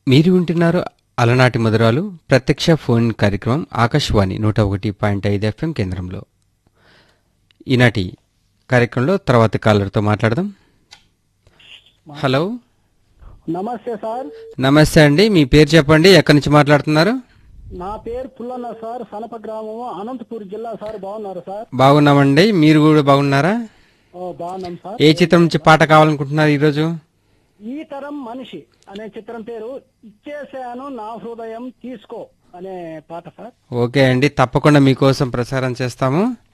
మీరు వింటున్నారు అలనాటి మధురాలు ప్రత్యక్ష ఫోన్ కార్యక్రమం ఆకాశవాణి నూట ఒకటి పాయింట్ ఐదు ఎఫ్ఎం కేంద్రంలో ఈనాటి కార్యక్రమంలో తర్వాత కాలర్తో మాట్లాడదాం హలో నమస్తే సార్ నమస్తే అండి మీ పేరు చెప్పండి ఎక్కడి నుంచి మాట్లాడుతున్నారు నా పేరు పుల్లన్న సార్ సనప గ్రామం అనంతపూర్ జిల్లా సార్ బాగున్నారు సార్ బాగున్నామండి మీరు కూడా బాగున్నారా ఓ బాగున్నాం సార్ ఏ చిత్రం నుంచి పాట కావాలనుకుంటున్నారు ఈరోజు ఈ తరం మనిషి అనే చిత్రం పేరు ఇచ్చేసాను నా హృదయం తీసుకో అనే పాట సార్ ఓకే అండి తప్పకుండా మీకోసం ప్రసారం చేస్తాము